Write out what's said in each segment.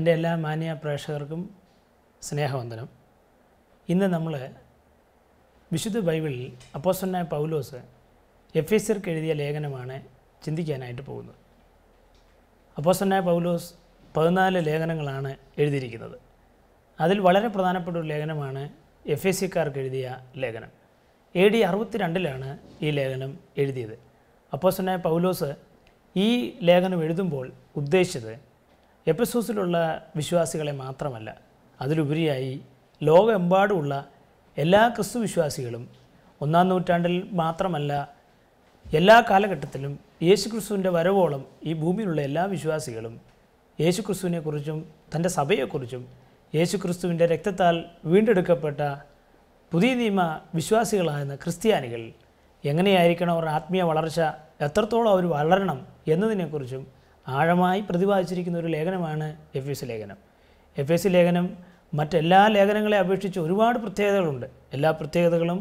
എൻ്റെ എല്ലാ മാന്യ പ്രേക്ഷകർക്കും സ്നേഹവന്ദനം ഇന്ന് നമ്മൾ വിശുദ്ധ ബൈബിളിൽ അപ്പോസ്റ്റനായ പൗലോസ് എഫ് എസ് എഴുതിയ ലേഖനമാണ് ചിന്തിക്കാനായിട്ട് പോകുന്നത് അപ്പോസ്റ്റനായ പൗലോസ് പതിനാല് ലേഖനങ്ങളാണ് എഴുതിയിരിക്കുന്നത് അതിൽ വളരെ പ്രധാനപ്പെട്ട ഒരു ലേഖനമാണ് എഫ് എസ് സിക്കാർക്ക് എഴുതിയ ലേഖനം എ ഡി അറുപത്തിരണ്ടിലാണ് ഈ ലേഖനം എഴുതിയത് അപ്പോസ്റ്റനായ പൗലോസ് ഈ ലേഖനം എഴുതുമ്പോൾ ഉദ്ദേശിച്ചത് എപ്പസോസിലുള്ള വിശ്വാസികളെ മാത്രമല്ല അതിലുപരിയായി ലോകമെമ്പാടുമുള്ള എല്ലാ ക്രിസ്തു വിശ്വാസികളും ഒന്നാം നൂറ്റാണ്ടിൽ മാത്രമല്ല എല്ലാ കാലഘട്ടത്തിലും യേശു ക്രിസ്തുവിൻ്റെ വരവോളം ഈ ഭൂമിയിലുള്ള എല്ലാ വിശ്വാസികളും യേശു ക്രിസ്തുവിനെക്കുറിച്ചും തൻ്റെ സഭയെക്കുറിച്ചും യേശു ക്രിസ്തുവിൻ്റെ രക്തത്താൽ വീണ്ടെടുക്കപ്പെട്ട പുതിയ നിയമ വിശ്വാസികളാകുന്ന ക്രിസ്ത്യാനികൾ എങ്ങനെയായിരിക്കണം അവരുടെ ആത്മീയ വളർച്ച എത്രത്തോളം അവർ വളരണം എന്നതിനെക്കുറിച്ചും ആഴമായി പ്രതിപാദിച്ചിരിക്കുന്ന ഒരു ലേഖനമാണ് എഫ് എസ് ലേഖനം എഫ് എസ് ലേഖനം മറ്റെല്ലാ ലേഖനങ്ങളെ അപേക്ഷിച്ച് ഒരുപാട് പ്രത്യേകതകളുണ്ട് എല്ലാ പ്രത്യേകതകളും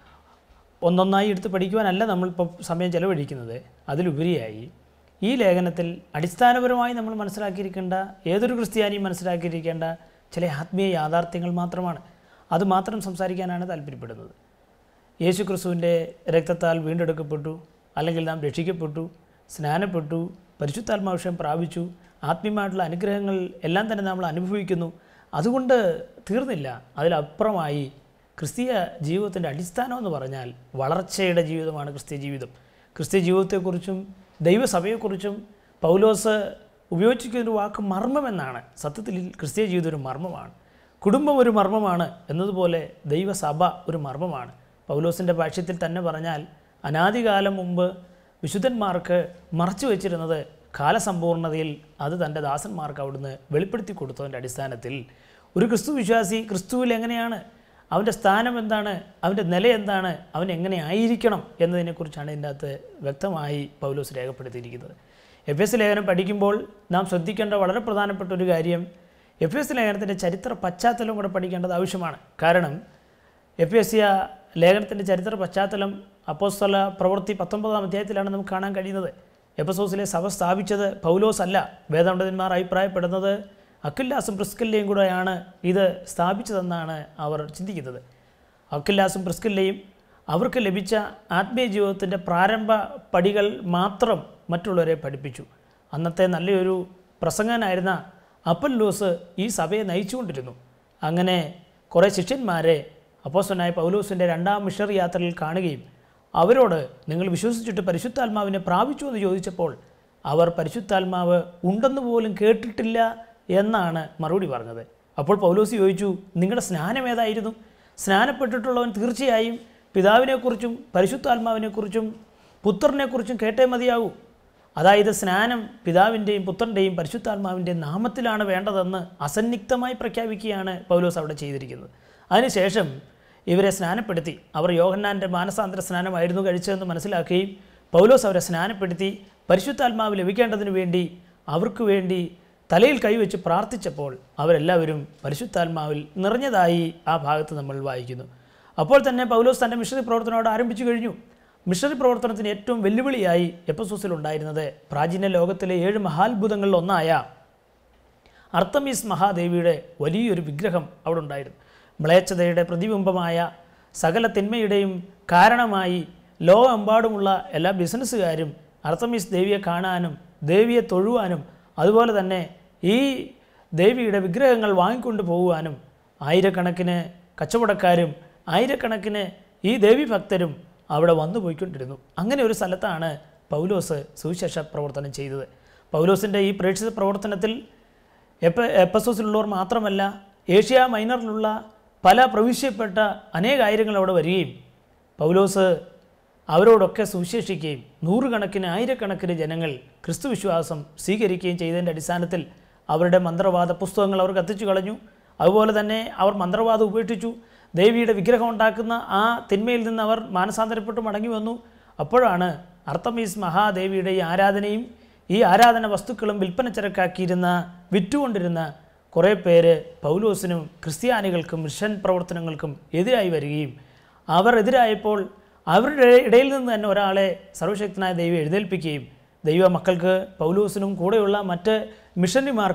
ഒന്നൊന്നായി എടുത്ത് പഠിക്കുവാനല്ല നമ്മളിപ്പോൾ സമയം ചെലവഴിക്കുന്നത് അതിലുപരിയായി ഈ ലേഖനത്തിൽ അടിസ്ഥാനപരമായി നമ്മൾ മനസ്സിലാക്കിയിരിക്കേണ്ട ഏതൊരു ക്രിസ്ത്യാനിയും മനസ്സിലാക്കിയിരിക്കേണ്ട ചില ആത്മീയ യാഥാർത്ഥ്യങ്ങൾ മാത്രമാണ് അത് മാത്രം സംസാരിക്കാനാണ് താല്പര്യപ്പെടുന്നത് യേശു ക്രിസ്തുവിൻ്റെ രക്തത്താൽ വീണ്ടെടുക്കപ്പെട്ടു അല്ലെങ്കിൽ നാം രക്ഷിക്കപ്പെട്ടു സ്നാനപ്പെട്ടു പരിശുദ്ധാത്മാവിഷയം പ്രാപിച്ചു ആത്മീയമായിട്ടുള്ള അനുഗ്രഹങ്ങൾ എല്ലാം തന്നെ നമ്മൾ അനുഭവിക്കുന്നു അതുകൊണ്ട് തീർന്നില്ല അതിലപ്പുറമായി ക്രിസ്തീയ ജീവിതത്തിൻ്റെ അടിസ്ഥാനം എന്ന് പറഞ്ഞാൽ വളർച്ചയുടെ ജീവിതമാണ് ക്രിസ്തീയ ജീവിതം ക്രിസ്തീയ ജീവിതത്തെക്കുറിച്ചും ദൈവസഭയെക്കുറിച്ചും പൗലോസ് ഉപയോഗിച്ചിരിക്കുന്ന ഒരു വാക്ക് മർമ്മമെന്നാണ് സത്യത്തിൽ ക്രിസ്തീയ ജീവിതം ഒരു മർമ്മമാണ് കുടുംബം ഒരു മർമ്മമാണ് എന്നതുപോലെ ദൈവസഭ ഒരു മർമ്മമാണ് പൗലോസിൻ്റെ ഭാഷ്യത്തിൽ തന്നെ പറഞ്ഞാൽ അനാദികാലം മുമ്പ് വിശുദ്ധന്മാർക്ക് മറച്ചു വെച്ചിരുന്നത് കാലസമ്പൂർണതയിൽ അത് തൻ്റെ ദാസന്മാർക്ക് അവിടുന്ന് വെളിപ്പെടുത്തി കൊടുത്തതിൻ്റെ അടിസ്ഥാനത്തിൽ ഒരു ക്രിസ്തു വിശ്വാസി ക്രിസ്തുവിൽ എങ്ങനെയാണ് അവൻ്റെ സ്ഥാനം എന്താണ് അവൻ്റെ നില എന്താണ് അവൻ എങ്ങനെ ആയിരിക്കണം എന്നതിനെക്കുറിച്ചാണ് ഇതിൻ്റെ അകത്ത് വ്യക്തമായി പൗലോസ് രേഖപ്പെടുത്തിയിരിക്കുന്നത് എഫ് എസ് ലേഖനം പഠിക്കുമ്പോൾ നാം ശ്രദ്ധിക്കേണ്ട വളരെ പ്രധാനപ്പെട്ട ഒരു കാര്യം എഫ് എസ് ലേഖനത്തിൻ്റെ ചരിത്ര പശ്ചാത്തലം കൂടെ പഠിക്കേണ്ടത് ആവശ്യമാണ് കാരണം എഫ് എസ് സിയ ലേഖനത്തിൻ്റെ ചരിത്ര പശ്ചാത്തലം അപ്പോസ്തല പ്രവൃത്തി പത്തൊമ്പതാം അധ്യായത്തിലാണ് നമുക്ക് കാണാൻ കഴിയുന്നത് എപ്പസോസിലെ സഭ സ്ഥാപിച്ചത് പൗലോസ് അല്ല വേദപണ്ഡിതന്മാർ അഭിപ്രായപ്പെടുന്നത് അക്കില്ലാസും പ്രിസ്കില്ലയും കൂടെയാണ് ഇത് സ്ഥാപിച്ചതെന്നാണ് അവർ ചിന്തിക്കുന്നത് അക്കില്ലാസും പ്രിസ്കില്ലയും അവർക്ക് ലഭിച്ച ആത്മീയ ജീവിതത്തിൻ്റെ പ്രാരംഭ പടികൾ മാത്രം മറ്റുള്ളവരെ പഠിപ്പിച്ചു അന്നത്തെ നല്ലൊരു പ്രസംഗനായിരുന്ന അപ്പല്ലൂസ് ഈ സഭയെ നയിച്ചുകൊണ്ടിരുന്നു അങ്ങനെ കുറേ ശിഷ്യന്മാരെ അപ്പോസ്റ്റനായ പൗലോസിൻ്റെ രണ്ടാം മിഷണറി യാത്രയിൽ കാണുകയും അവരോട് നിങ്ങൾ വിശ്വസിച്ചിട്ട് പരിശുദ്ധാത്മാവിനെ പ്രാപിച്ചു എന്ന് ചോദിച്ചപ്പോൾ അവർ പരിശുദ്ധാത്മാവ് ഉണ്ടെന്ന് പോലും കേട്ടിട്ടില്ല എന്നാണ് മറുപടി പറഞ്ഞത് അപ്പോൾ പൗലോസ് ചോദിച്ചു നിങ്ങളുടെ സ്നാനം ഏതായിരുന്നു സ്നാനപ്പെട്ടിട്ടുള്ളവൻ തീർച്ചയായും പിതാവിനെക്കുറിച്ചും പരിശുദ്ധാത്മാവിനെക്കുറിച്ചും പുത്രനെക്കുറിച്ചും കേട്ടേ മതിയാകൂ അതായത് സ്നാനം പിതാവിൻ്റെയും പുത്രൻ്റെയും പരിശുദ്ധാത്മാവിൻ്റെയും നാമത്തിലാണ് വേണ്ടതെന്ന് അസന്നിഗ്ധമായി പ്രഖ്യാപിക്കുകയാണ് പൗലോസ് അവിടെ ചെയ്തിരിക്കുന്നത് അതിനുശേഷം ഇവരെ സ്നാനപ്പെടുത്തി അവർ യോഹന്നാൻ്റെ മാനസാന്തര സ്നാനമായിരുന്നു കഴിച്ചതെന്ന് മനസ്സിലാക്കുകയും പൗലോസ് അവരെ സ്നാനപ്പെടുത്തി പരിശുദ്ധാത്മാവ് ലഭിക്കേണ്ടതിന് വേണ്ടി അവർക്ക് വേണ്ടി തലയിൽ കൈവച്ച് പ്രാർത്ഥിച്ചപ്പോൾ അവരെല്ലാവരും പരിശുദ്ധാത്മാവിൽ നിറഞ്ഞതായി ആ ഭാഗത്ത് നമ്മൾ വായിക്കുന്നു അപ്പോൾ തന്നെ പൗലോസ് തൻ്റെ മിഷണറി പ്രവർത്തനത്തോട് ആരംഭിച്ചു കഴിഞ്ഞു മിഷണറി പ്രവർത്തനത്തിന് ഏറ്റവും വെല്ലുവിളിയായി എപ്പസോസിൽ ഉണ്ടായിരുന്നത് പ്രാചീന ലോകത്തിലെ ഏഴ് മഹാത്ഭുതങ്ങളിൽ ഒന്നായ അർത്തമീസ് മഹാദേവിയുടെ വലിയൊരു വിഗ്രഹം അവിടെ ഉണ്ടായിരുന്നു മ്ലേച്ഛതയുടെ പ്രതിബിംബമായ സകല തിന്മയുടെയും കാരണമായി ലോകമെമ്പാടുമുള്ള എല്ലാ ബിസിനസ്സുകാരും അർത്തമീസ് ദേവിയെ കാണാനും ദേവിയെ തൊഴുവാനും അതുപോലെ തന്നെ ഈ ദേവിയുടെ വിഗ്രഹങ്ങൾ വാങ്ങിക്കൊണ്ട് പോകുവാനും ആയിരക്കണക്കിന് കച്ചവടക്കാരും ആയിരക്കണക്കിന് ഈ ദേവി ഭക്തരും അവിടെ വന്നു പോയിക്കൊണ്ടിരുന്നു അങ്ങനെ ഒരു സ്ഥലത്താണ് പൗലോസ് സുവിശേഷ പ്രവർത്തനം ചെയ്തത് പൗലോസിൻ്റെ ഈ പ്രേക്ഷിത പ്രവർത്തനത്തിൽ എപ്പ എപ്പസോസിലുള്ളവർ മാത്രമല്ല ഏഷ്യ മൈനറിലുള്ള പല പ്രവിശ്യപ്പെട്ട അനേകായിരങ്ങൾ അവിടെ വരികയും പൗലോസ് അവരോടൊക്കെ സുവിശേഷിക്കുകയും നൂറുകണക്കിന് ആയിരക്കണക്കിന് ജനങ്ങൾ ക്രിസ്തു വിശ്വാസം സ്വീകരിക്കുകയും ചെയ്തതിൻ്റെ അടിസ്ഥാനത്തിൽ അവരുടെ മന്ത്രവാദ പുസ്തകങ്ങൾ അവർ കത്തിച്ചു കളഞ്ഞു അതുപോലെ തന്നെ അവർ മന്ത്രവാദം ഉപേക്ഷിച്ചു ദേവിയുടെ വിഗ്രഹം ഉണ്ടാക്കുന്ന ആ തിന്മയിൽ നിന്ന് അവർ മാനസാന്തരപ്പെട്ട് മടങ്ങി വന്നു അപ്പോഴാണ് അർത്തമീസ് മഹാദേവിയുടെ ഈ ആരാധനയും ഈ ആരാധന വസ്തുക്കളും വിൽപ്പന ചരക്കാക്കിയിരുന്ന വിറ്റുകൊണ്ടിരുന്ന കുറേ പേര് പൗലോസിനും ക്രിസ്ത്യാനികൾക്കും മിഷൻ പ്രവർത്തനങ്ങൾക്കും എതിരായി വരികയും അവർ എതിരായപ്പോൾ അവരുടെ ഇടയിൽ നിന്ന് തന്നെ ഒരാളെ സർവശക്തനായ ദൈവം എഴുന്നേൽപ്പിക്കുകയും ദൈവ മക്കൾക്ക് പൗലൂസിനും കൂടെയുള്ള മറ്റ് മിഷനറിമാർക്കും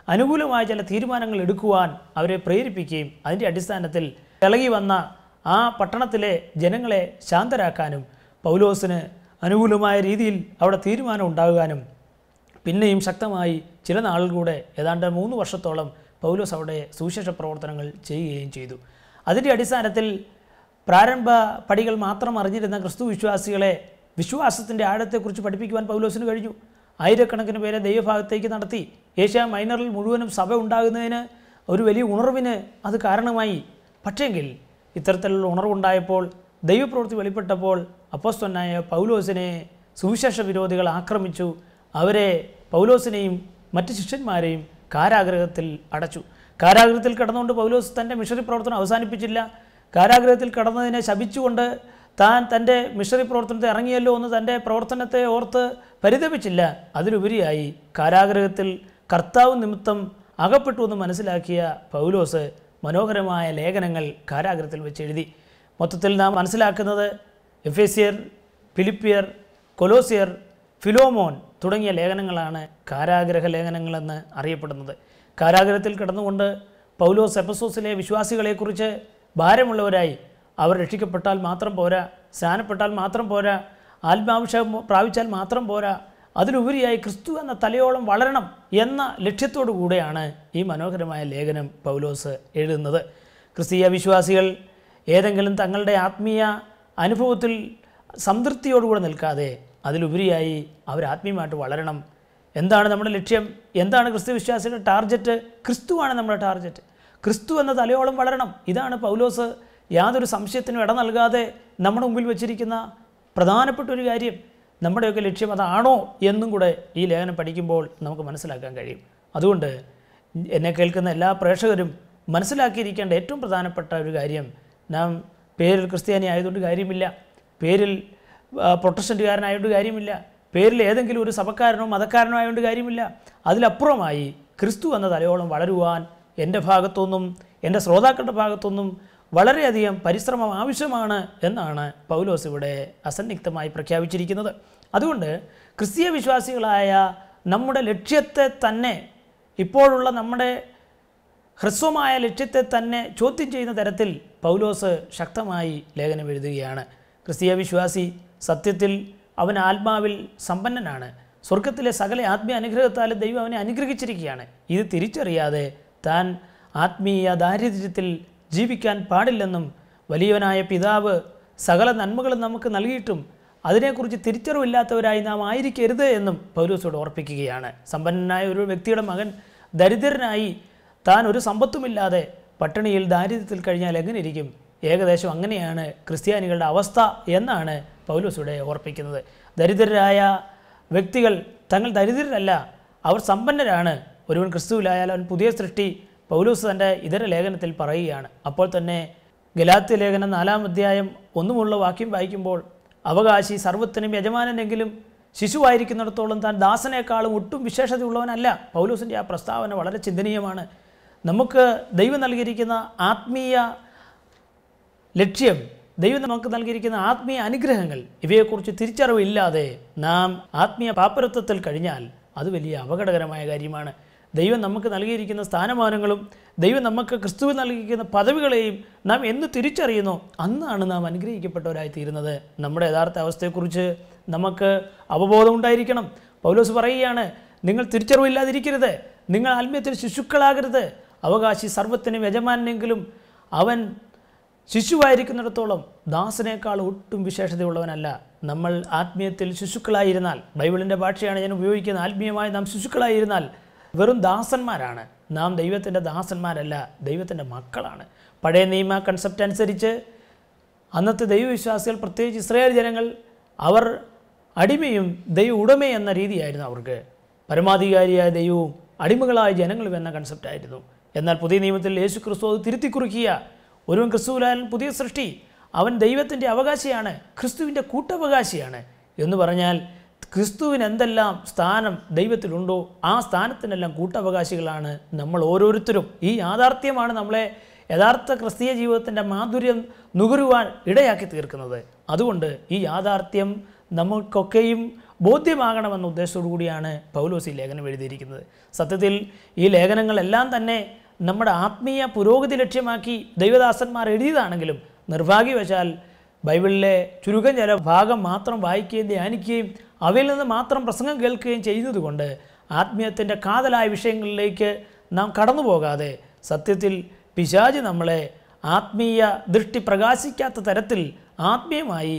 അനുകൂലമായ ചില തീരുമാനങ്ങൾ എടുക്കുവാൻ അവരെ പ്രേരിപ്പിക്കുകയും അതിൻ്റെ അടിസ്ഥാനത്തിൽ ഇളകി വന്ന ആ പട്ടണത്തിലെ ജനങ്ങളെ ശാന്തരാക്കാനും പൗലോസിന് അനുകൂലമായ രീതിയിൽ അവിടെ തീരുമാനം ഉണ്ടാകാനും പിന്നെയും ശക്തമായി ചില നാളുകൾ കൂടെ ഏതാണ്ട് മൂന്ന് വർഷത്തോളം പൗലോസ് അവിടെ സുവിശേഷ പ്രവർത്തനങ്ങൾ ചെയ്യുകയും ചെയ്തു അതിൻ്റെ അടിസ്ഥാനത്തിൽ പ്രാരംഭ പടികൾ മാത്രം അറിഞ്ഞിരുന്ന ക്രിസ്തു വിശ്വാസികളെ വിശ്വാസത്തിൻ്റെ ആഴത്തെക്കുറിച്ച് പഠിപ്പിക്കുവാൻ പൗലോസിന് കഴിഞ്ഞു ആയിരക്കണക്കിന് പേരെ ദൈവഭാഗത്തേക്ക് നടത്തി ഏഷ്യ മൈനറിൽ മുഴുവനും സഭ ഉണ്ടാകുന്നതിന് ഒരു വലിയ ഉണർവിന് അത് കാരണമായി പക്ഷേങ്കിൽ ഇത്തരത്തിലുള്ള ഉണർവുണ്ടായപ്പോൾ ദൈവപ്രവൃത്തി വെളിപ്പെട്ടപ്പോൾ അപ്പോസ്തനായ പൗലോസിനെ സുവിശേഷ വിരോധികൾ ആക്രമിച്ചു അവരെ പൗലോസിനെയും മറ്റ് ശിഷ്യന്മാരെയും കാരാഗ്രഹത്തിൽ അടച്ചു കാരാഗ്രഹത്തിൽ കിടന്നുകൊണ്ട് പൗലോസ് തൻ്റെ മിഷണറി പ്രവർത്തനം അവസാനിപ്പിച്ചില്ല കാരാഗ്രഹത്തിൽ കിടന്നതിനെ ശപിച്ചുകൊണ്ട് താൻ തൻ്റെ മിഷണറി പ്രവർത്തനത്തെ ഇറങ്ങിയല്ലോ എന്ന് തൻ്റെ പ്രവർത്തനത്തെ ഓർത്ത് പരിതപിച്ചില്ല അതിലുപരിയായി കാരാഗ്രഹത്തിൽ കർത്താവ് നിമിത്തം അകപ്പെട്ടു എന്ന് മനസ്സിലാക്കിയ പൗലോസ് മനോഹരമായ ലേഖനങ്ങൾ കാരാഗ്രഹത്തിൽ വെച്ച് എഴുതി മൊത്തത്തിൽ നാം മനസ്സിലാക്കുന്നത് എഫേസിയർ ഫിലിപ്പിയർ കൊലോസിയർ ഫിലോമോൻ തുടങ്ങിയ ലേഖനങ്ങളാണ് കാരാഗ്രഹ ലേഖനങ്ങളെന്ന് അറിയപ്പെടുന്നത് കാരാഗ്രഹത്തിൽ കിടന്നുകൊണ്ട് പൗലോസ് എപ്പസോസിലെ വിശ്വാസികളെക്കുറിച്ച് ഭാരമുള്ളവരായി അവർ രക്ഷിക്കപ്പെട്ടാൽ മാത്രം പോരാ സ്നാനപ്പെട്ടാൽ മാത്രം പോരാ ആത്മാഭിഷേകം പ്രാപിച്ചാൽ മാത്രം പോരാ അതിലുപരിയായി ക്രിസ്തു എന്ന തലയോളം വളരണം എന്ന ലക്ഷ്യത്തോടു കൂടെയാണ് ഈ മനോഹരമായ ലേഖനം പൗലോസ് എഴുതുന്നത് ക്രിസ്തീയ വിശ്വാസികൾ ഏതെങ്കിലും തങ്ങളുടെ ആത്മീയ അനുഭവത്തിൽ സംതൃപ്തിയോടുകൂടെ നിൽക്കാതെ അതിലുപരിയായി അവർ ആത്മീയമായിട്ട് വളരണം എന്താണ് നമ്മുടെ ലക്ഷ്യം എന്താണ് ക്രിസ്തു വിശ്വാസിയുടെ ടാർഗറ്റ് ക്രിസ്തുവാണ് നമ്മുടെ ടാർഗറ്റ് ക്രിസ്തു എന്ന തലയോളം വളരണം ഇതാണ് പൗലോസ് യാതൊരു സംശയത്തിനും ഇട നൽകാതെ നമ്മുടെ മുമ്പിൽ വച്ചിരിക്കുന്ന പ്രധാനപ്പെട്ട ഒരു കാര്യം നമ്മുടെയൊക്കെ ലക്ഷ്യം അതാണോ എന്നും കൂടെ ഈ ലേഖനം പഠിക്കുമ്പോൾ നമുക്ക് മനസ്സിലാക്കാൻ കഴിയും അതുകൊണ്ട് എന്നെ കേൾക്കുന്ന എല്ലാ പ്രേക്ഷകരും മനസ്സിലാക്കിയിരിക്കേണ്ട ഏറ്റവും പ്രധാനപ്പെട്ട ഒരു കാര്യം നാം പേരിൽ ക്രിസ്ത്യാനി ആയതുകൊണ്ട് കാര്യമില്ല പേരിൽ ആ, പ്രൊട്ടസ്റ്റൻറ്റുകാരനായതുകൊണ്ട് കാര്യമില്ല പേരിൽ ഏതെങ്കിലും ഒരു സഭക്കാരനോ മതക്കാരനോ ആയതുകൊണ്ട് കാര്യമില്ല അതിലപ്പുറമായി ക്രിസ്തു എന്ന തലയോളം വളരുവാൻ എൻ്റെ ഭാഗത്തുനിന്നും എൻ്റെ ശ്രോതാക്കളുടെ ഭാഗത്തുനിന്നും വളരെയധികം പരിശ്രമം ആവശ്യമാണ് എന്നാണ് പൗലോസ് ഇവിടെ അസന്നിഗ്ധമായി പ്രഖ്യാപിച്ചിരിക്കുന്നത് അതുകൊണ്ട് ക്രിസ്തീയ വിശ്വാസികളായ നമ്മുടെ ലക്ഷ്യത്തെ തന്നെ ഇപ്പോഴുള്ള നമ്മുടെ ഹ്രസ്വമായ ലക്ഷ്യത്തെ തന്നെ ചോദ്യം ചെയ്യുന്ന തരത്തിൽ പൗലോസ് ശക്തമായി ലേഖനം എഴുതുകയാണ് ക്രിസ്തീയ വിശ്വാസി സത്യത്തിൽ അവൻ ആത്മാവിൽ സമ്പന്നനാണ് സ്വർഗത്തിലെ സകല ആത്മീയ അനുഗ്രഹത്താലും ദൈവം അവനെ അനുഗ്രഹിച്ചിരിക്കുകയാണ് ഇത് തിരിച്ചറിയാതെ താൻ ആത്മീയ ദാരിദ്ര്യത്തിൽ ജീവിക്കാൻ പാടില്ലെന്നും വലിയവനായ പിതാവ് സകല നന്മകളും നമുക്ക് നൽകിയിട്ടും അതിനെക്കുറിച്ച് തിരിച്ചറിവില്ലാത്തവരായി നാം ആയിരിക്കരുത് എന്നും പൗലോസോട് ഓർപ്പിക്കുകയാണ് സമ്പന്നനായ ഒരു വ്യക്തിയുടെ മകൻ ദരിദ്രനായി താൻ ഒരു സമ്പത്തുമില്ലാതെ പട്ടിണിയിൽ ദാരിദ്ര്യത്തിൽ കഴിഞ്ഞാൽ എങ്ങനെ ഇരിക്കും ഏകദേശം അങ്ങനെയാണ് ക്രിസ്ത്യാനികളുടെ അവസ്ഥ എന്നാണ് പൗലോസിവിടെ ഓർപ്പിക്കുന്നത് ദരിദ്രരായ വ്യക്തികൾ തങ്ങൾ ദരിദ്രരല്ല അവർ സമ്പന്നരാണ് ഒരുവൻ ക്രിസ്തുവിലായാൽ അവൻ പുതിയ സൃഷ്ടി പൗലോസ് തൻ്റെ ഇതര ലേഖനത്തിൽ പറയുകയാണ് അപ്പോൾ തന്നെ ഗലാത്യ ലേഖനം നാലാം അധ്യായം ഒന്നുമുള്ള വാക്യം വായിക്കുമ്പോൾ അവകാശി സർവത്തിനും യജമാനനെങ്കിലും ശിശുവായിരിക്കുന്നിടത്തോളം താൻ ദാസനേക്കാളും ഒട്ടും വിശേഷതയുള്ളവനല്ല പൗലോസിൻ്റെ ആ പ്രസ്താവന വളരെ ചിന്തനീയമാണ് നമുക്ക് ദൈവം നൽകിയിരിക്കുന്ന ആത്മീയ ലക്ഷ്യം ദൈവം നമുക്ക് നൽകിയിരിക്കുന്ന ആത്മീയ അനുഗ്രഹങ്ങൾ ഇവയെക്കുറിച്ച് തിരിച്ചറിവില്ലാതെ നാം ആത്മീയ പാപ്പരത്വത്തിൽ കഴിഞ്ഞാൽ അത് വലിയ അപകടകരമായ കാര്യമാണ് ദൈവം നമുക്ക് നൽകിയിരിക്കുന്ന സ്ഥാനമാനങ്ങളും ദൈവം നമുക്ക് ക്രിസ്തുവിൽ നൽകിയിരിക്കുന്ന പദവികളെയും നാം എന്ന് തിരിച്ചറിയുന്നു അന്നാണ് നാം അനുഗ്രഹിക്കപ്പെട്ടവരായി തീരുന്നത് നമ്മുടെ യഥാർത്ഥ അവസ്ഥയെക്കുറിച്ച് നമുക്ക് അവബോധം ഉണ്ടായിരിക്കണം പൗലോസ് പറയുകയാണ് നിങ്ങൾ തിരിച്ചറിവില്ലാതിരിക്കരുത് നിങ്ങൾ ആത്മീയത്തിൽ ശിശുക്കളാകരുത് അവകാശി സർവത്തിനും യജമാനെങ്കിലും അവൻ ശിശുവായിരിക്കുന്നിടത്തോളം ദാസനേക്കാൾ ഒട്ടും വിശേഷതയുള്ളവനല്ല നമ്മൾ ആത്മീയത്തിൽ ശിശുക്കളായിരുന്നാൽ ബൈബിളിൻ്റെ ഭാഷയാണ് ഞാൻ ഉപയോഗിക്കുന്നത് ആത്മീയമായി നാം ശിശുക്കളായിരുന്നാൽ വെറും ദാസന്മാരാണ് നാം ദൈവത്തിൻ്റെ ദാസന്മാരല്ല ദൈവത്തിൻ്റെ മക്കളാണ് പഴയ നിയമ കൺസെപ്റ്റ് അനുസരിച്ച് അന്നത്തെ ദൈവവിശ്വാസികൾ പ്രത്യേകിച്ച് ഇസ്രായേൽ ജനങ്ങൾ അവർ അടിമയും ദൈവ ഉടമയും എന്ന രീതിയായിരുന്നു അവർക്ക് പരമാധികാരിയായ ദൈവവും അടിമകളായ ജനങ്ങളും എന്ന കൺസെപ്റ്റായിരുന്നു എന്നാൽ പുതിയ നിയമത്തിൽ യേശു ക്രിസ്തു അത് തിരുത്തി കുറിക്കുക ഒരുവൻ ക്രിസ്തുവിലായാൽ പുതിയ സൃഷ്ടി അവൻ ദൈവത്തിൻ്റെ അവകാശിയാണ് ക്രിസ്തുവിൻ്റെ കൂട്ടവകാശിയാണ് എന്ന് പറഞ്ഞാൽ ക്രിസ്തുവിന് എന്തെല്ലാം സ്ഥാനം ദൈവത്തിലുണ്ടോ ആ സ്ഥാനത്തിനെല്ലാം കൂട്ടവകാശികളാണ് നമ്മൾ ഓരോരുത്തരും ഈ യാഥാർത്ഥ്യമാണ് നമ്മളെ യഥാർത്ഥ ക്രിസ്തീയ ജീവിതത്തിൻ്റെ മാധുര്യം നുകരുവാൻ ഇടയാക്കി തീർക്കുന്നത് അതുകൊണ്ട് ഈ യാഥാർത്ഥ്യം നമുക്കൊക്കെയും ബോധ്യമാകണമെന്ന ഉദ്ദേശത്തോടു കൂടിയാണ് പൗലോസ് ഈ ലേഖനം എഴുതിയിരിക്കുന്നത് സത്യത്തിൽ ഈ ലേഖനങ്ങളെല്ലാം തന്നെ നമ്മുടെ ആത്മീയ പുരോഗതി ലക്ഷ്യമാക്കി ദൈവദാസന്മാർ എഴുതിയതാണെങ്കിലും നിർഭാഗ്യവശാൽ ബൈബിളിലെ ചുരുക്കം ചില ഭാഗം മാത്രം വായിക്കുകയും ധ്യാനിക്കുകയും അവയിൽ നിന്ന് മാത്രം പ്രസംഗം കേൾക്കുകയും ചെയ്യുന്നതുകൊണ്ട് ആത്മീയത്തിൻ്റെ കാതലായ വിഷയങ്ങളിലേക്ക് നാം കടന്നു പോകാതെ സത്യത്തിൽ പിശാജ് നമ്മളെ ആത്മീയ ദൃഷ്ടി പ്രകാശിക്കാത്ത തരത്തിൽ ആത്മീയമായി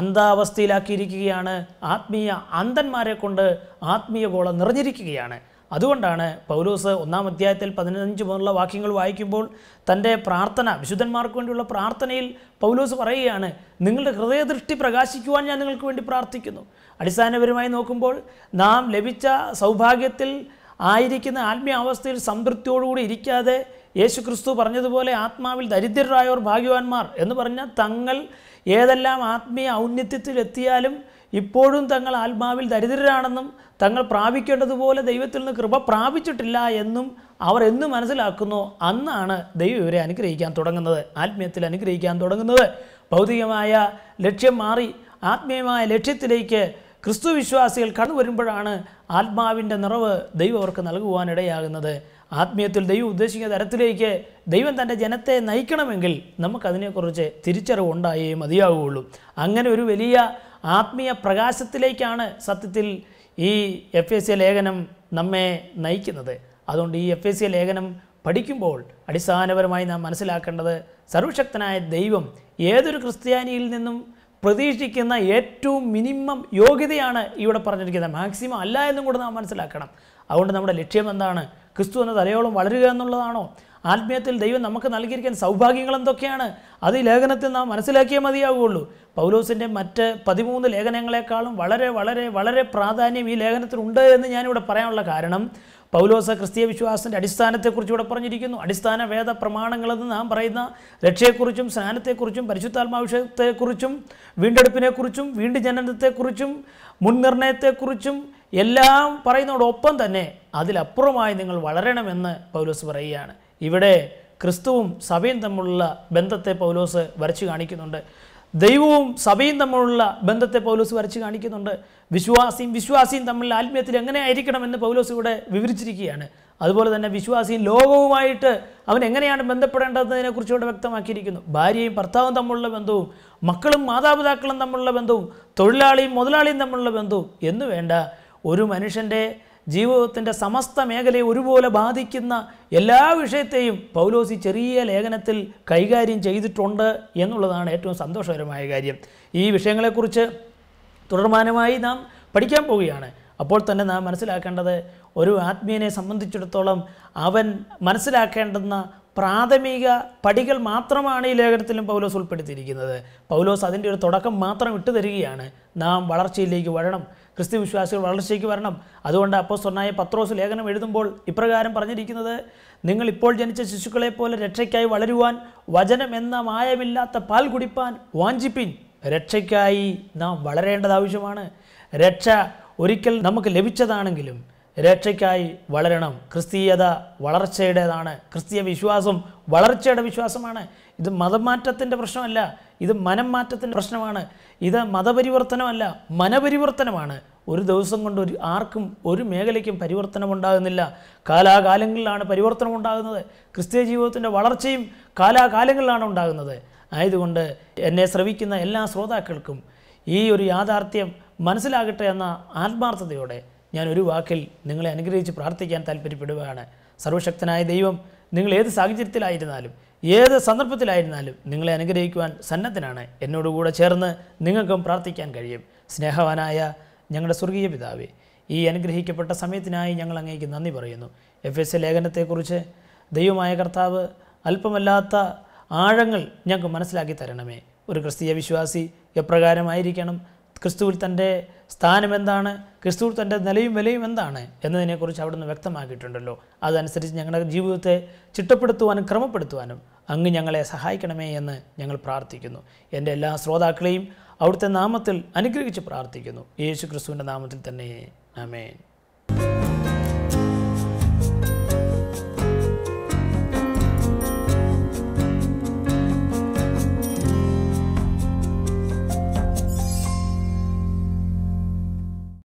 അന്ധാവസ്ഥയിലാക്കിയിരിക്കുകയാണ് ആത്മീയ അന്ധന്മാരെ കൊണ്ട് ആത്മീയ ഗോളം നിറഞ്ഞിരിക്കുകയാണ് അതുകൊണ്ടാണ് പൗലോസ് ഒന്നാം അധ്യായത്തിൽ പതിനഞ്ച് മുതലുള്ള വാക്യങ്ങൾ വായിക്കുമ്പോൾ തൻ്റെ പ്രാർത്ഥന വിശുദ്ധന്മാർക്ക് വേണ്ടിയുള്ള പ്രാർത്ഥനയിൽ പൗലോസ് പറയുകയാണ് നിങ്ങളുടെ ഹൃദയദൃഷ്ടി പ്രകാശിക്കുവാൻ ഞാൻ നിങ്ങൾക്ക് വേണ്ടി പ്രാർത്ഥിക്കുന്നു അടിസ്ഥാനപരമായി നോക്കുമ്പോൾ നാം ലഭിച്ച സൗഭാഗ്യത്തിൽ ആയിരിക്കുന്ന ആത്മീയ അവസ്ഥയിൽ സംതൃപ്തിയോടുകൂടി ഇരിക്കാതെ യേശു ക്രിസ്തു പറഞ്ഞതുപോലെ ആത്മാവിൽ ദരിദ്രരായവർ ഭാഗ്യവാന്മാർ എന്ന് പറഞ്ഞാൽ തങ്ങൾ ഏതെല്ലാം ആത്മീയ ഔന്നത്യത്തിൽ എത്തിയാലും ഇപ്പോഴും തങ്ങൾ ആത്മാവിൽ ദരിദ്രരാണെന്നും തങ്ങൾ പ്രാപിക്കേണ്ടതുപോലെ ദൈവത്തിൽ നിന്ന് കൃപ പ്രാപിച്ചിട്ടില്ല എന്നും അവർ എന്ന് മനസ്സിലാക്കുന്നു അന്നാണ് ദൈവം ഇവരെ അനുഗ്രഹിക്കാൻ തുടങ്ങുന്നത് ആത്മീയത്തിൽ അനുഗ്രഹിക്കാൻ തുടങ്ങുന്നത് ഭൗതികമായ ലക്ഷ്യം മാറി ആത്മീയമായ ലക്ഷ്യത്തിലേക്ക് ക്രിസ്തു വിശ്വാസികൾ കടന്നു വരുമ്പോഴാണ് ആത്മാവിൻ്റെ നിറവ് ദൈവം അവർക്ക് നൽകുവാനിടയാകുന്നത് ആത്മീയത്തിൽ ദൈവം ഉദ്ദേശിക്കുന്ന തരത്തിലേക്ക് ദൈവം തൻ്റെ ജനത്തെ നയിക്കണമെങ്കിൽ നമുക്കതിനെക്കുറിച്ച് തിരിച്ചറിവുണ്ടായേ മതിയാവുകയുള്ളൂ അങ്ങനെ ഒരു വലിയ ആത്മീയ പ്രകാശത്തിലേക്കാണ് സത്യത്തിൽ ഈ എഫ് എസ് സി ലേഖനം നമ്മെ നയിക്കുന്നത് അതുകൊണ്ട് ഈ എഫ് എസ് സി ലേഖനം പഠിക്കുമ്പോൾ അടിസ്ഥാനപരമായി നാം മനസ്സിലാക്കേണ്ടത് സർവശക്തനായ ദൈവം ഏതൊരു ക്രിസ്ത്യാനിയിൽ നിന്നും പ്രതീക്ഷിക്കുന്ന ഏറ്റവും മിനിമം യോഗ്യതയാണ് ഇവിടെ പറഞ്ഞിരിക്കുന്നത് മാക്സിമം അല്ല എന്നും കൂടെ നാം മനസ്സിലാക്കണം അതുകൊണ്ട് നമ്മുടെ ലക്ഷ്യം എന്താണ് ക്രിസ്തു എന്ന തലയോളം വളരുക എന്നുള്ളതാണോ ആത്മീയത്തിൽ ദൈവം നമുക്ക് നൽകിയിരിക്കുന്ന സൗഭാഗ്യങ്ങൾ എന്തൊക്കെയാണ് അത് ഈ ലേഖനത്തിൽ നാം മനസ്സിലാക്കിയേ മതിയാവുകയുള്ളൂ പൗലോസിൻ്റെ മറ്റ് പതിമൂന്ന് ലേഖനങ്ങളെക്കാളും വളരെ വളരെ വളരെ പ്രാധാന്യം ഈ ലേഖനത്തിനുണ്ട് എന്ന് ഞാനിവിടെ പറയാനുള്ള കാരണം പൗലോസ് ക്രിസ്തീയ വിശ്വാസത്തിൻ്റെ അടിസ്ഥാനത്തെക്കുറിച്ച് ഇവിടെ പറഞ്ഞിരിക്കുന്നു അടിസ്ഥാന വേദ പ്രമാണങ്ങളെന്ന് നാം പറയുന്ന രക്ഷയെക്കുറിച്ചും സ്നാനത്തെക്കുറിച്ചും പരിശുദ്ധാത്മാവിഷയത്തെക്കുറിച്ചും വീണ്ടെടുപ്പിനെക്കുറിച്ചും വീണ്ടും ജനനത്തെക്കുറിച്ചും മുൻനിർണയത്തെക്കുറിച്ചും എല്ലാം പറയുന്നതോടൊപ്പം തന്നെ അതിലപ്പുറമായി നിങ്ങൾ വളരണമെന്ന് പൗലോസ് പറയുകയാണ് ഇവിടെ ക്രിസ്തുവും സഭയും തമ്മിലുള്ള ബന്ധത്തെ പൗലോസ് വരച്ചു കാണിക്കുന്നുണ്ട് ദൈവവും സഭയും തമ്മിലുള്ള ബന്ധത്തെ പൗലോസ് വരച്ച് കാണിക്കുന്നുണ്ട് വിശ്വാസിയും വിശ്വാസിയും തമ്മിലുള്ള ആത്മീയത്തിൽ എങ്ങനെ ആയിരിക്കണമെന്ന് പൗലോസ് ഇവിടെ വിവരിച്ചിരിക്കുകയാണ് അതുപോലെ തന്നെ വിശ്വാസിയും ലോകവുമായിട്ട് അവൻ എങ്ങനെയാണ് ബന്ധപ്പെടേണ്ടതിനെക്കുറിച്ച് ഇവിടെ വ്യക്തമാക്കിയിരിക്കുന്നു ഭാര്യയും ഭർത്താവും തമ്മിലുള്ള ബന്ധവും മക്കളും മാതാപിതാക്കളും തമ്മിലുള്ള ബന്ധവും തൊഴിലാളിയും മുതലാളിയും തമ്മിലുള്ള ബന്ധവും എന്നു വേണ്ട ഒരു മനുഷ്യൻ്റെ ജീവിതത്തിൻ്റെ സമസ്ത മേഖലയെ ഒരുപോലെ ബാധിക്കുന്ന എല്ലാ വിഷയത്തെയും പൗലോസി ചെറിയ ലേഖനത്തിൽ കൈകാര്യം ചെയ്തിട്ടുണ്ട് എന്നുള്ളതാണ് ഏറ്റവും സന്തോഷകരമായ കാര്യം ഈ വിഷയങ്ങളെക്കുറിച്ച് തുടർമാനമായി നാം പഠിക്കാൻ പോവുകയാണ് അപ്പോൾ തന്നെ നാം മനസ്സിലാക്കേണ്ടത് ഒരു ആത്മീയനെ സംബന്ധിച്ചിടത്തോളം അവൻ മനസ്സിലാക്കേണ്ടുന്ന പ്രാഥമിക പടികൾ മാത്രമാണ് ഈ ലേഖനത്തിലും പൗലോസ് ഉൾപ്പെടുത്തിയിരിക്കുന്നത് പൗലോസ് അതിൻ്റെ ഒരു തുടക്കം മാത്രം ഇട്ടു തരികയാണ് നാം വളർച്ചയിലേക്ക് വരണം ക്രിസ്തു വിശ്വാസികൾ വളർച്ചയ്ക്ക് വരണം അതുകൊണ്ട് അപ്പോസ്തലനായ പത്രോസ് ലേഖനം എഴുതുമ്പോൾ ഇപ്രകാരം പറഞ്ഞിരിക്കുന്നത് നിങ്ങൾ ഇപ്പോൾ ജനിച്ച ശിശുക്കളെ പോലെ രക്ഷയ്ക്കായി വളരുവാൻ വചനം എന്ന മായമില്ലാത്ത പാൽ കുടിപ്പാൻ വാഞ്ചിപ്പിൻ രക്ഷയ്ക്കായി നാം വളരേണ്ടത് ആവശ്യമാണ് രക്ഷ ഒരിക്കൽ നമുക്ക് ലഭിച്ചതാണെങ്കിലും രക്ഷയ്ക്കായി വളരണം ക്രിസ്തീയത വളർച്ചയുടേതാണ് ക്രിസ്തീയ വിശ്വാസം വളർച്ചയുടെ വിശ്വാസമാണ് ഇത് മതമാറ്റത്തിൻ്റെ പ്രശ്നമല്ല ഇത് മനം മാറ്റത്തിൻ്റെ പ്രശ്നമാണ് ഇത് മതപരിവർത്തനമല്ല മനപരിവർത്തനമാണ് ഒരു ദിവസം കൊണ്ട് ഒരു ആർക്കും ഒരു മേഖലയ്ക്കും പരിവർത്തനം ഉണ്ടാകുന്നില്ല കാലാകാലങ്ങളിലാണ് പരിവർത്തനം ഉണ്ടാകുന്നത് ക്രിസ്തീയ ജീവിതത്തിൻ്റെ വളർച്ചയും കാലാകാലങ്ങളിലാണ് ഉണ്ടാകുന്നത് ആയതുകൊണ്ട് എന്നെ ശ്രവിക്കുന്ന എല്ലാ ശ്രോതാക്കൾക്കും ഈ ഒരു യാഥാർത്ഥ്യം മനസ്സിലാകട്ടെ എന്ന ആത്മാർത്ഥതയോടെ ഞാൻ ഒരു വാക്കിൽ നിങ്ങളെ അനുഗ്രഹിച്ച് പ്രാർത്ഥിക്കാൻ താല്പര്യപ്പെടുകയാണ് സർവശക്തനായ ദൈവം നിങ്ങൾ ഏത് സാഹചര്യത്തിലായിരുന്നാലും ഏത് സന്ദർഭത്തിലായിരുന്നാലും നിങ്ങളെ അനുഗ്രഹിക്കുവാൻ സന്നദ്ധനാണ് എന്നോടുകൂടെ ചേർന്ന് നിങ്ങൾക്കും പ്രാർത്ഥിക്കാൻ കഴിയും സ്നേഹവാനായ ഞങ്ങളുടെ സ്വർഗീയ പിതാവേ ഈ അനുഗ്രഹിക്കപ്പെട്ട സമയത്തിനായി ഞങ്ങൾ അങ്ങേക്ക് നന്ദി പറയുന്നു എഫ് എസ് എ ലേഖനത്തെക്കുറിച്ച് ദൈവമായ കർത്താവ് അല്പമല്ലാത്ത ആഴങ്ങൾ ഞങ്ങൾക്ക് മനസ്സിലാക്കി തരണമേ ഒരു ക്രിസ്തീയ വിശ്വാസി എപ്രകാരമായിരിക്കണം ക്രിസ്തുവിൽ തൻ്റെ സ്ഥാനം എന്താണ് ക്രിസ്തുവിൽ തൻ്റെ നിലയും വിലയും എന്താണ് എന്നതിനെക്കുറിച്ച് അവിടുന്ന് വ്യക്തമാക്കിയിട്ടുണ്ടല്ലോ അതനുസരിച്ച് ഞങ്ങളുടെ ജീവിതത്തെ ചിട്ടപ്പെടുത്തുവാനും ക്രമപ്പെടുത്തുവാനും അങ്ങ് ഞങ്ങളെ സഹായിക്കണമേ എന്ന് ഞങ്ങൾ പ്രാർത്ഥിക്കുന്നു എൻ്റെ എല്ലാ ശ്രോതാക്കളെയും അവിടുത്തെ നാമത്തിൽ അനുഗ്രഹിച്ച് പ്രാർത്ഥിക്കുന്നു യേശു ക്രിസ്തുവിൻ്റെ നാമത്തിൽ തന്നെ ആമേൻ